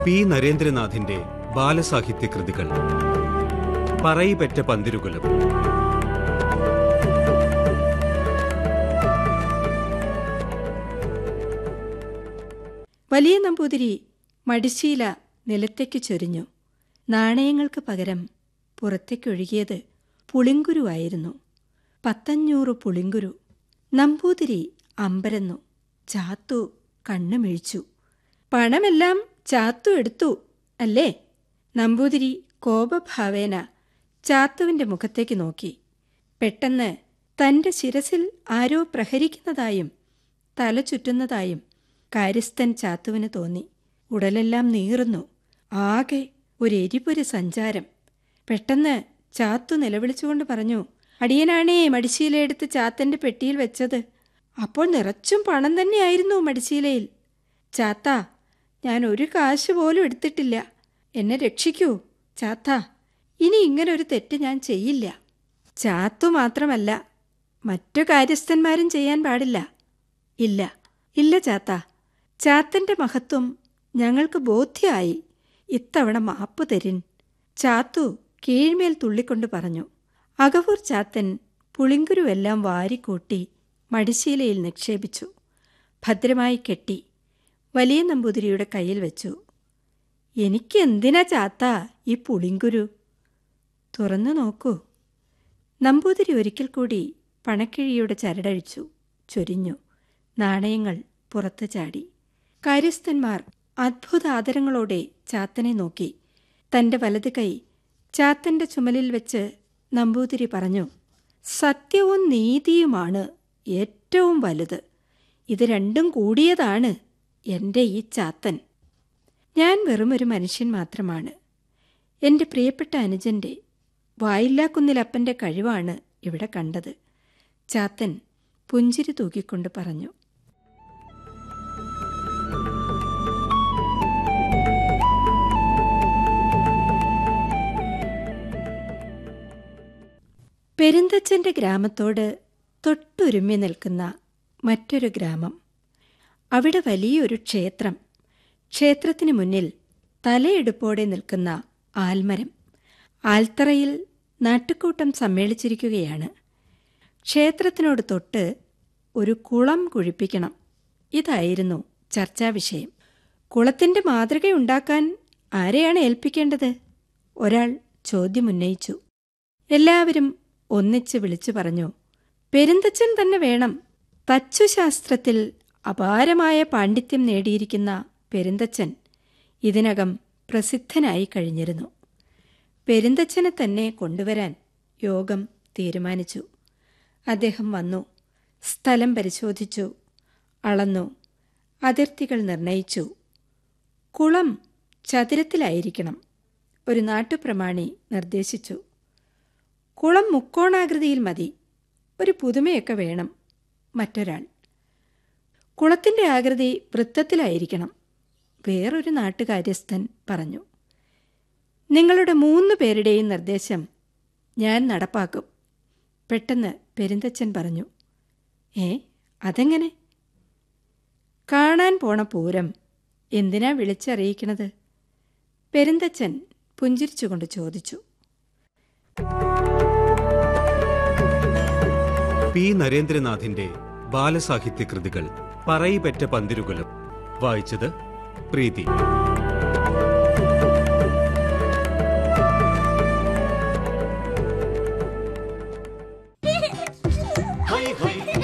P നരേന്ദ്രനാഥിന്റെ ബാലസാഹിത്യ കൃതികൾ പറയിപെറ്റ പന്തിരുകുലം വലിയ നമ്പൂതിരി മടിശീല നിലത്തേക്ക് ചൊരിഞ്ഞു നാണയങ്ങൾക്ക് പകരം പുറത്തേക്കൊഴുകിയത് പുളിങ്കുരുവായിരുന്നു പത്തഞ്ഞൂറ് പുളിങ്കുരു നമ്പൂതിരി അമ്പരന്നു ചാത്തു കണ്ണുമിഴിച്ചു പണമെല്ലാം ചാത്തു എടുത്തു അല്ലേ നമ്പൂതിരി കോപഭാവേന ചാത്തുവിന്റെ മുഖത്തേക്ക് നോക്കി പെട്ടെന്ന് തന്റെ ശിരസിൽ ആരോ പ്രഹരിക്കുന്നതായും തല ചുറ്റുന്നതായും കാര്യസ്ഥൻ ചാത്തുവിന് തോന്നി ഉടലെല്ലാം നീറുന്നു ആകെ ഒരു എരിപൊരു സഞ്ചാരം പെട്ടെന്ന് ചാത്തു നിലവിളിച്ചുകൊണ്ട് പറഞ്ഞു അടിയനാണേ മടിശീലയെടുത്ത് ചാത്തന്റെ പെട്ടിയിൽ വെച്ചത് അപ്പോൾ നിറച്ചും പണം തന്നെയായിരുന്നു മടിശീലയിൽ ചാത്ത ഞാൻ ഒരു കാശ് പോലും എടുത്തിട്ടില്ല എന്നെ രക്ഷിക്കൂ ചാത്ത ഇനി ഇങ്ങനെ ഒരു തെറ്റ് ഞാൻ ചെയ്യില്ല ചാത്തു മാത്രമല്ല മറ്റു കാര്യസ്ഥന്മാരും ചെയ്യാൻ പാടില്ല ഇല്ല ഇല്ല ചാത്ത ചാത്തന്റെ മഹത്വം ഞങ്ങൾക്ക് ബോധ്യമായി ഇത്തവണ മാപ്പ് തരിൻ ചാത്തു കീഴ്മേൽ തുള്ളിക്കൊണ്ട് പറഞ്ഞു അകവൂർ ചാത്തൻ പുളിങ്കുരുവെല്ലാം വാരിക്കൂട്ടി മടിശീലയിൽ നിക്ഷേപിച്ചു ഭദ്രമായി കെട്ടി വലിയ നമ്പൂതിരിയുടെ കയ്യിൽ വെച്ചു എനിക്ക് എന്തിനാ ചാത്ത ഈ പുളിങ്കുരു തുറന്നു നോക്കൂ നമ്പൂതിരി ഒരിക്കൽ കൂടി പണക്കിഴിയുടെ ചരടഴിച്ചു ചൊരിഞ്ഞു നാണയങ്ങൾ പുറത്തു ചാടി കാര്യസ്ഥന്മാർ അദ്ഭുത ആദരങ്ങളോടെ ചാത്തനെ നോക്കി തന്റെ വലത് കൈ ചാത്തന്റെ ചുമലിൽ വെച്ച് നമ്പൂതിരി പറഞ്ഞു സത്യവും നീതിയുമാണ് ഏറ്റവും വലുത് ഇത് രണ്ടും കൂടിയതാണ് എൻ്റെ ഈ ചാത്തൻ ഞാൻ വെറുമൊരു മനുഷ്യൻ മാത്രമാണ് എൻ്റെ പ്രിയപ്പെട്ട അനുജൻ്റെ വായില്ലാക്കുന്നിലപ്പൻ്റെ കഴിവാണ് ഇവിടെ കണ്ടത് ചാത്തൻ പുഞ്ചിരി തൂക്കിക്കൊണ്ട് പറഞ്ഞു പെരുന്തച്ചന്റെ ഗ്രാമത്തോട് തൊട്ടുരുമ്മി നിൽക്കുന്ന മറ്റൊരു ഗ്രാമം അവിടെ വലിയൊരു ക്ഷേത്രം ക്ഷേത്രത്തിന് മുന്നിൽ തലയെടുപ്പോടെ നിൽക്കുന്ന ആൽമരം ആൽത്തറയിൽ നാട്ടുകൂട്ടം സമ്മേളിച്ചിരിക്കുകയാണ് ക്ഷേത്രത്തിനോട് തൊട്ട് ഒരു കുളം കുഴിപ്പിക്കണം ഇതായിരുന്നു ചർച്ചാ വിഷയം കുളത്തിന്റെ മാതൃകയുണ്ടാക്കാൻ ആരെയാണ് ഏൽപ്പിക്കേണ്ടത് ഒരാൾ ചോദ്യമുന്നയിച്ചു എല്ലാവരും ഒന്നിച്ച് വിളിച്ചു പറഞ്ഞു പെരുന്തച്ചൻ തന്നെ വേണം തച്ചുശാസ്ത്രത്തിൽ അപാരമായ പാണ്ഡിത്യം നേടിയിരിക്കുന്ന പെരുന്തച്ചൻ ഇതിനകം പ്രസിദ്ധനായി കഴിഞ്ഞിരുന്നു പെരുന്തച്ചനെ തന്നെ കൊണ്ടുവരാൻ യോഗം തീരുമാനിച്ചു അദ്ദേഹം വന്നു സ്ഥലം പരിശോധിച്ചു അളന്നു അതിർത്തികൾ നിർണയിച്ചു കുളം ചതുരത്തിലായിരിക്കണം ഒരു നാട്ടുപ്രമാണി നിർദ്ദേശിച്ചു കുളം മുക്കോണാകൃതിയിൽ മതി ഒരു പുതുമയൊക്കെ വേണം മറ്റൊരാൾ കുളത്തിൻ്റെ ആകൃതി വൃത്തത്തിലായിരിക്കണം വേറൊരു നാട്ടുകാര്യസ്ഥൻ പറഞ്ഞു നിങ്ങളുടെ മൂന്ന് പേരുടെയും നിർദ്ദേശം ഞാൻ നടപ്പാക്കും പെട്ടെന്ന് പെരുന്തച്ചൻ പറഞ്ഞു ഏ അതെങ്ങനെ കാണാൻ പോണ പൂരം എന്തിനാ വിളിച്ചറിയിക്കണത് പെരുന്തച്ചൻ പുഞ്ചിരിച്ചുകൊണ്ട് ചോദിച്ചു പി നരേന്ദ്രനാഥിന്റെ ബാലസാഹിത്യ കൃതികൾ പറയിപെറ്റ പന്തിരുകുലം വായിച്ചത് പ്രീതി ഹൈ ഹൈ